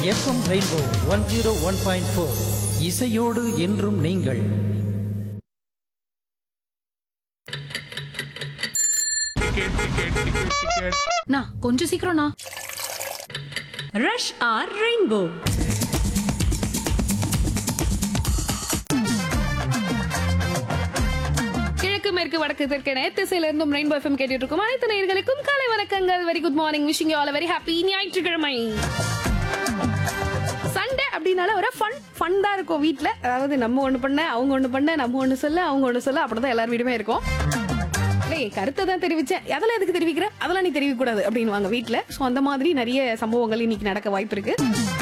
FM Rainbow one zero one point four இசையோடு என்றும் நீங்கள் நா கொஞ்சம் சீக்கிரம்ண்ணா ரஷ் ஆர் ரெயின்போ கிழக்கு மேற்கு வடக்கு தெற்கு திசையில இருந்தும் ரெயின்போ எஃப்எம் கேட்டுட்டு இருக்கும் அனைத்து நேயர்களுக்கும் காலை வணக்கங்கள் very good morning wishing you all very happy ஞாயிற்றுக்கிழமை சண்டே அப்படின்னால ஒரு ஃபன் ஃபன் தான் இருக்கும் வீட்ல அதாவது நம்ம ஒண்ணு பண்ண அவங்க ஒண்ணு பண்ண நம்ம ஒண்ணு சொல்ல அவங்க ஒண்ணு சொல்ல அப்படிதான் எல்லார் வீடுமே இருக்கும் டேய் கருத்தை தான் தெரிவிச்சேன் அதெல்லாம் எதுக்கு தெரிவிக்கிற அதெல்லாம் நீ தெரிவிக்க கூடாது அப்படின்னு வீட்ல சோ அந்த மாதிரி நிறைய சம்பவங்கள் இன்னைக்கு நடக்க வாய்ப்பு இருக்கு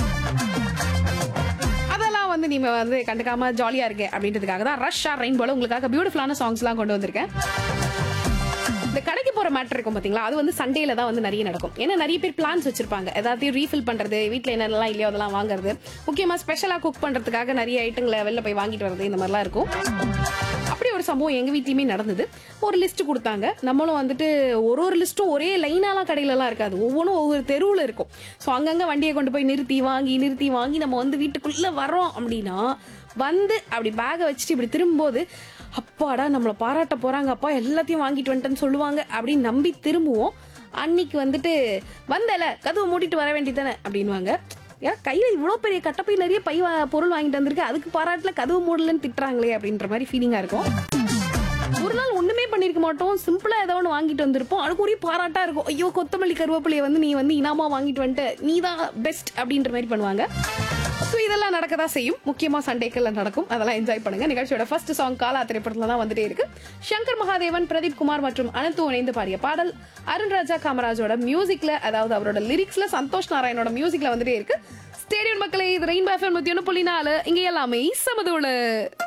அதெல்லாம் வந்து நீங்க வந்து கண்டுக்காம ஜாலியா இருக்கு அப்படின்றதுக்காக தான் ரஷ் ஆர் ரெயின் போல உங்களுக்காக பியூட்டிஃபுல்லான சாங்ஸ்லாம் கொண்டு வந்திருக்கேன் இந்த கடைக்கு போற மேட்டர் இருக்கும் பாத்தீங்களா அது வந்து சண்டேல தான் வந்து நிறைய நடக்கும் ஏன்னா நிறைய பேர் பிளான்ஸ் வச்சிருப்பாங்க ஏதாத்தையும் ரீஃபில் பண்றது வீட்ல என்னென்னலாம் இல்லையோ அதெல்லாம் வாங்குறது முக்கியமா ஸ்பெஷலா குக் பண்றதுக்காக நிறைய ஐட்டங்களை வெளில போய் வாங்கிட்டு வரது இந்த மாதிரிலாம் இருக்கும் அப்படி ஒரு சம்பவம் எங்க வீட்லயுமே நடந்தது ஒரு லிஸ்ட் கொடுத்தாங்க நம்மளும் வந்துட்டு ஒரு ஒரு லிஸ்ட்டும் ஒரே லைனாலாம் கடையிலலாம் இருக்காது ஒவ்வொன்றும் ஒவ்வொரு தெருவில் இருக்கும் ஸோ அங்கங்க வண்டியை கொண்டு போய் நிறுத்தி வாங்கி நிறுத்தி வாங்கி நம்ம வந்து வீட்டுக்குள்ள வரோம் அப்படின்னா வந்து அப்படி பேகை வச்சுட்டு இப்படி திரும்பும்போது அப்பாடா நம்மளை பாராட்ட போறாங்க அப்பா எல்லாத்தையும் வாங்கிட்டு வந்துட்டேன்னு சொல்லுவாங்க அப்படின்னு நம்பி திரும்புவோம் அன்னைக்கு வந்துட்டு வந்தல கதவை மூடிட்டு வர வேண்டியதானே அப்படின்வாங்க ஏன் கையில இவ்வளோ பெரிய கட்டப்பை நிறைய பை வா- பொருள் வாங்கிட்டு வந்திருக்கு அதுக்கு பாராட்டுல கதவு மூடலன்னு திட்டுறாங்களே அப்படின்ற மாதிரி ஃபீலிங்கா இருக்கும் ஒரு நாள் ஒண்ணுமே பண்ணிருக்க மாட்டோம் சிம்பிளா ஏதோ ஒன்று வாங்கிட்டு வந்திருப்போம் அதுக்கு ஒரே பாராட்டா இருக்கும் ஐயோ கொத்தமல்லி கருவேப்பிலையை வந்து நீ வந்து இனாமா வாங்கிட்டு வந்துட்ட நீ தான் பெஸ்ட் அப்படின்ற மாதிரி பண்ணுவாங்க ஸோ இதெல்லாம் நடக்க தான் செய்யும் முக்கியமா சண்டேக்கள்ல நடக்கும் அதெல்லாம் என்ஜாய் பண்ணுங்க நிகழ்ச்சியோட ஃபர்ஸ்ட் சாங் காலா திரைப்படத்துல தான் வந்துட்டே இருக்கு சங்கர் மகாதேவன் பிரதீப் குமார் மற்றும் அனந்து இணைந்து பாடிய பாடல் அருண்ராஜா காமராஜோட மியூசிக்ல அதாவது அவரோட லிரிக்ஸ்ல சந்தோஷ் நாராயணோட மியூசிக்ல வந்துட்டே இருக்கு ஸ்டேடியம் மக்களே இது ரெயின்போ எஃப்எம் நூத்தி ஒன்று புள்ளி நாலு இங்க எல்லாமே சமதோடு